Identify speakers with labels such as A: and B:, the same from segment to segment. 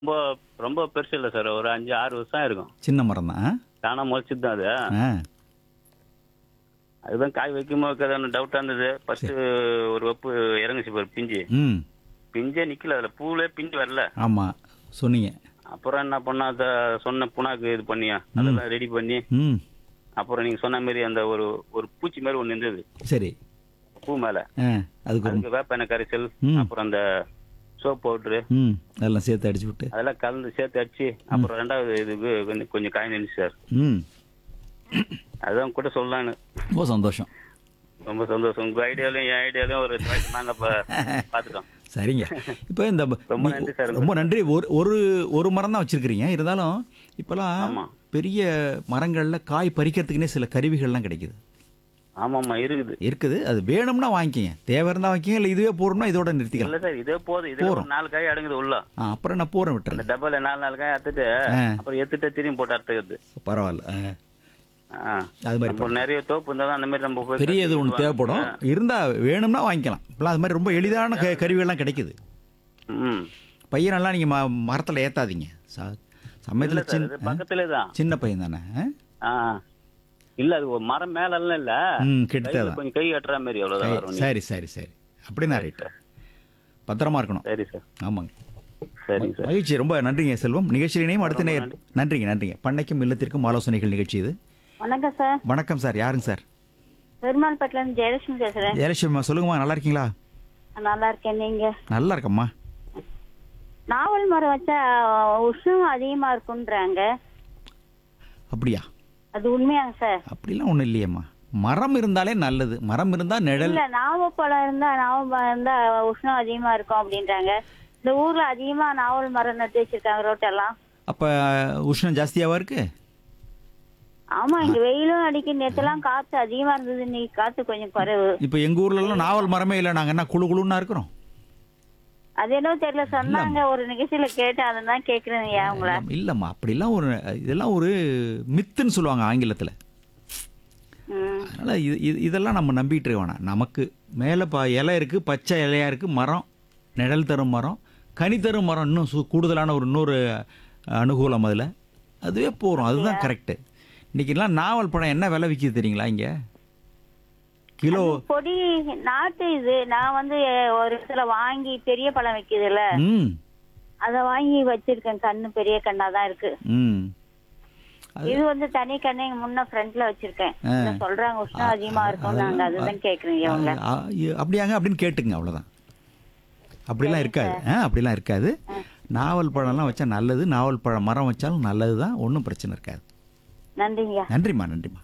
A: ரொம்ப ரொம்ப பெருசு இல்லை சார் ஒரு அஞ்சு ஆறு வருஷம் இருக்கும்
B: சின்ன மரம் தான்
A: தானா முளைச்சிட்டு தான் அது
B: ஆ
A: அதுதான் காய் வைக்குமோ வைக்காதான்னு டவுட்டாக இருந்தது ஃபர்ஸ்ட் ஒரு வெப்பு இறங்குச்சு பாரு பிஞ்சு
B: ம்
A: பிஞ்சே நிக்கல அதுல பூவே பிஞ்சு வரல
B: ஆமாம் சொன்னீங்க
A: அப்புறம் என்ன பண்ணா அத சொன்ன புண்ணாக்கு இது பண்ணியா அதெல்லாம் ரெடி பண்ணி
B: ம்
A: அப்புறம் நீங்க சொன்ன மாதிரி அந்த ஒரு ஒரு பூச்சி மாதிரி ஒண்ணு இருந்தது
B: சரி
A: பூ மேல
B: ஆ அதுக்கு ஒரு-
A: அதுக்கு வேப்ப எண்ணெய் கரைசல்
B: ம்.
A: அப்புறம் அந்த சோப் பவுடரு
B: ம் அதெல்லாம் சேர்த்து அடிச்சு விட்டு
A: அதெல்லாம் கலந்து சேர்த்து அடிச்சு அப்புறம் ரெண்டாவது இதுக்கு கொஞ்சம் கொஞ்சம் காய் நின்று சார்
B: ம்
A: அதான் கூட சொல்லலான்னு
B: ரொம்ப சந்தோஷம்
A: ரொம்ப சந்தோஷம் உங்க ஐடியாலையும் என் ஐடியாலையும் ஒரு choice நாங்க இப்ப பாத்துட்டோம்
B: சரிங்க இப்போ இந்த
A: ரொம்ப
B: நீ-
A: நன்றி சார்.
B: ரொம்ப நன்றி ஒரு ஒரு ஒரு மரம் தான் வச்சிருக்கிறீங்க இருந்தாலும் இப்போலாம்
A: ஆமா.
B: பெரிய மரங்கள்ல காய் பறிக்கிறதுக்குன்னே சில கருவிகள்லாம் கிடைக்குது
A: ஆமாமா இருக்குது
B: இருக்குது அது வேணும்னா வாங்கிக்கங்க தேவை இருந்தால் வாங்கிக்கங்க இல்லை இதுவே போறோம்னா இதோட நிறுத்திக்கலாம்
A: இல்ல சார் இதே போதும் இதே ஒரு நாலு காய் அடங்குது உள்ள
B: ஆ அப்புறம் நான் போறேன்
A: அந்த
B: விட்டுறேன்
A: டப்பால நாலு நாலு காய் அறுத்துட்டு
B: ஆ.
A: அப்புறம் எடுத்துட்டு திரும்பி போட்டு அறுத்துக்கிறது
B: பரவாயில்ல ஆ.
A: ஆ.
B: அது மாதிரி
A: நம்ம நிறைய தோப்பு இருந்தா தான் அந்த மாதிரி நம்ம போய்
B: பெரிய இது ஒன்று
A: கட்டி
B: தேவைப்படும் இருந்தா வேணும்னா வாங்கிக்கலாம் இப்போலாம் அது மாதிரி ரொம்ப எளிதான க கருவிகள்லாம் கிடைக்குது
A: ம்
B: பையனெல்லாம் நீங்கள் ம மரத்தில் ஏற்றாதீங்க ச
A: இல்ல
B: சமயத்தில்
A: சார் இது
B: சின்ன
A: பக்கத்திலே தான்
B: சின்ன பையன் தானே
A: ஆ இல்ல அது ஒரு மரம் மேல எல்லாம் இல்ல
B: ம் கிட்ட
A: கையில
B: தான்
A: கொஞ்சம் கை கட்டுற மாதிரி அவ்வளவுதான் வரும் நீ.
B: சரி சரி சரி அப்படின்னா ரைட்டு பத்திரமா இருக்கணும்
A: சரி சார்
B: ஆமாங்க
A: சரிங்க சார்
B: மகிழ்ச்சி ரொம்ப நன்றிங்க செல்வம் நிகழ்ச்சியினையும் அடுத்த நேர் நன்றிங்க நன்றிங்க பண்ணைக்கும் இல்லத்திற்கும் ஆலோசனைகள் நிகழ்ச்சி இது
C: வணக்கம் சார்
B: வணக்கம் சார் யாருங்க சார்
C: பெருமாள்பேட்டில இருந்து ஜெயலட்சுமி பேசுறேன்
B: ஜெயலட்சுமிமா சொல்லுங்கம்மா நல்லா இருக்கீங்களா
C: நல்லா இருக்கேன் நீங்க
B: நல்லா இருக்கம்மா
C: நாவல் மரம் வச்சா உஷ்ணம் அதிகமா இருக்குன்றாங்க
B: அப்படியா
C: அது உண்மையாங்க சார்
B: அப்படிலாம் ஒன்றும் இல்லையேம்மா மரம் இருந்தாலே நல்லது மரம் இருந்தால் நிழல்
C: இல்ல நாவப்பழம் இருந்தா நாவல் இருந்தா உஷ்ணம் அதிகமா இருக்கும் அப்படின்றாங்க இந்த ஊர்ல அதிகமா நாவல் மரம் நட்டு வச்சிருக்காங்க ரோட்டெல்லாம்
B: அப்போ உஷ்ணம் ஜாஸ்தியாவா இருக்கு
C: ஆமா இங்க வெயிலும் அடிக்க நேத்தெல்லாம் காத்து அதிகமா இருந்தது இன்னைக்கு காத்து கொஞ்சம் குறைவு
B: இப்போ எங்கள் ஊர்லலாம் நாவல் மரமே இல்லை நாங்கள் என்ன குழு குழுன்னா இருக்கிறோம்
C: அது என்ன தெரியல சொன்னாங்க ஒரு நிகழ்ச்சியில கேட்டேன் அதான் கேக்குறேன் ஏன் உங்களை
B: இல்லைம்மா அப்படிலாம் ஒரு இதெல்லாம் ஒரு மித்துன்னு சொல்லுவாங்க ஆங்கிலத்தில்
C: ம்
B: அதனால் இது இது இதெல்லாம் நம்ம நம்பிட்டு இருக்க வேணாம் நமக்கு மேலே ப இலை இருக்குது பச்சை இலையா இருக்குது மரம் நிழல் தரும் மரம் கனி தரும் மரம் இன்னும் சு கூடுதலான ஒரு இன்னொரு அனுகூலம் அதில் அதுவே போகிறோம் அதுதான் கரெக்டு இன்றைக்கெல்லாம் நாவல் பழம் என்ன விலை விற்கிது தெரியுங்களா இங்கே கிலோ
C: பொடி நாட்டு இது நான் வந்து ஒரு இடத்துல வாங்கி பெரிய பழம் வைக்குதுல்ல
B: ம்
C: அத வாங்கி வச்சிருக்கேன் கண்ணு பெரிய கண்ணா தான் இருக்கு
B: ம்
C: இது வந்து தனி கண்ணு இங்க முன்ன ஃப்ரண்ட்ல வச்சிருக்கேன் இத சொல்றாங்க உஷ்ணம் அதிகமா இருக்கும் நாங்க அதுதான் கேக்குறீங்க இவங்க
B: ஆ, இ- அப்படியாங்க அப்படின்னு கேட்டுங்க அவ்வளோதான் அப்படிலாம் இருக்காது ஆ அப்படிலாம் இருக்காது நாவல் பழம்லாம் வச்சா நல்லது நாவல் பழம் மரம் வச்சாலும் நல்லது தான் ஒன்றும் பிரச்சனை இருக்காது
C: நன்றிங்க
B: நன்றிம்மா நன்றிம்மா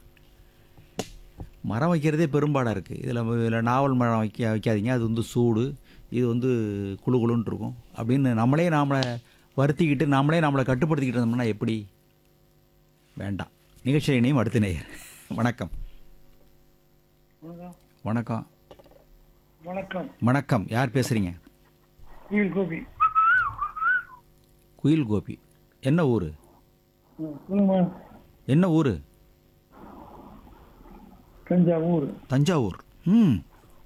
B: மரம் வைக்கிறதே பெரும்பாடாக இருக்குது இதில் இதில் நாவல் மரம் வைக்க வைக்காதீங்க அது வந்து சூடு இது வந்து குளு குளுன்னு இருக்கும் அப்படின்னு நம்மளே நாமளை வருத்திக்கிட்டு நாமளே நம்மளை கட்டுப்படுத்திக்கிட்டு இருந்தோம்னா எப்படி வேண்டாம் நிகழ்ச்சி இணையும் அடுத்த நேயர் வணக்கம் வணக்கம்
D: வணக்கம்
B: வணக்கம் யார் பேசுகிறீங்க
D: குயில் கோபி
B: குயில் கோபி என்ன ஊர்
D: ம், சொல்லுங்க
B: என்ன ஊர்
D: தஞ்சாவூர்
B: தஞ்சாவூர் ம்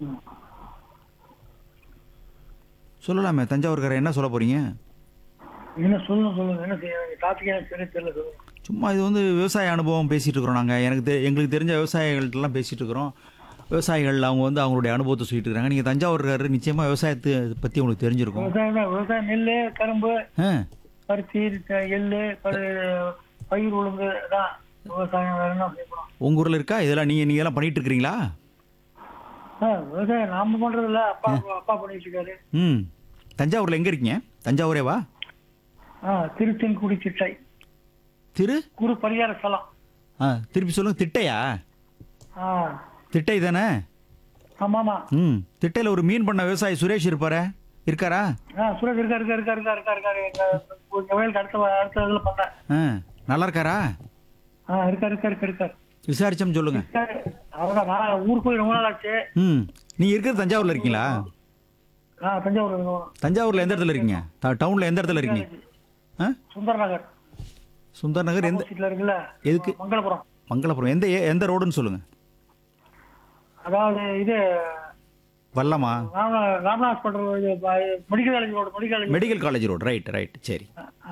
B: சொல்லலாமே தஞ்சாவூர்காரர் என்ன சொல்ல போகிறீங்க
D: என்ன சொல்லுங்க சொல்லுங்க என்ன செய்ய டாபிக் எனக்கு தெரிய தெரியல சொல்லுங்க
B: சும்மா இது வந்து விவசாய அனுபவம் பேசிகிட்டு இருக்கிறோம் நாங்கள் எனக்கு தெ எங்களுக்கு தெரிஞ்ச விவசாயிகள்ட்டலாம் பேசிகிட்டு இருக்கிறோம் விவசாயிகள் அவங்க வந்து அவங்களுடைய அனுபவத்தை சொல்லிட்டு இருக்காங்க நீங்கள் தஞ்சாவூர்காரர் நிச்சயமாக விவசாயத்தை பற்றி உங்களுக்கு தெரிஞ்சிருக்கும்
D: விவசாயம் தான் விவசாயம் நெல் கரும்பு
B: ஆ
D: பருத்தி த- எள்ளு பரு பயிர் உளுந்து தான் விவசாயம் வேற என்ன செய்யணும்
B: உங்கள் ஊரில் இருக்கா இதெல்லாம் நீங்கள் நீங்கள்லாம் பண்ணிகிட்டு இருக்கிறீங்களா
D: ஆ விவசாயம் நாம பண்றது இல்ல அப்பா அப்பா பண்ணிட்டு இருக்காரு
B: ம் தஞ்சாவூரில் எங்கே இருக்கீங்க தஞ்சாவூரே வா
D: ஆ திருத்தென்குடி திட்டை
B: திரு
D: குரு பரிகார ஸ்தலம்
B: ஆ திருப்பி சொல்லுங்கள் திட்டையா
D: ஆ
B: திட்டை தானே
D: ஆமாமா
B: ம் திட்டையில் ஒரு மீன் பண்ண விவசாயி சுரேஷ் இருப்பாரே இருக்காரா
D: ஆ சுரேஷ் இருக்கா இருக்கா இருக்கா இருக்கா இருக்கா இருக்காரு எங்க எங்க வயலுக்கு அடுத்த அடுத்த இதுல பண்ணேன்
B: ஆ நல்லா இருக்காரா
D: ஆ இருக்கா இருக்கா இருக்கா இருக்காரு
B: விசாரிச்சோம் சொல்லுங்கள்
D: இருக்காரு அவ்வளவுதான் நான் ஊருக்கு போய் ரொம்ப நாள் ஆச்சு
B: ம் நீங்கள் இருக்கிறது தஞ்சாவூரில் இருக்கீங்களா
D: ஆ தஞ்சாவூர் இருக்கோம்
B: தஞ்சாவூரில் எந்த இடத்துல இருக்கீங்க ட- டவுனில் எந்த இடத்துல இருக்கீங்க ஆ
D: சுந்தர் நகர்
B: சுந்தர் நகர் எந்த
D: ஆப்போசிட்ல இருக்குல்ல
B: எதுக்கு
D: மங்களபுரம்
B: மங்களபுரம் எந்த ஏ- எந்த ரோடுன்னு சொல்லுங்கள்
D: அதாவது இது
B: வல்லமா
D: ராம ராமநாத் பண்ற medical college road medical college
B: medical college road right right சரி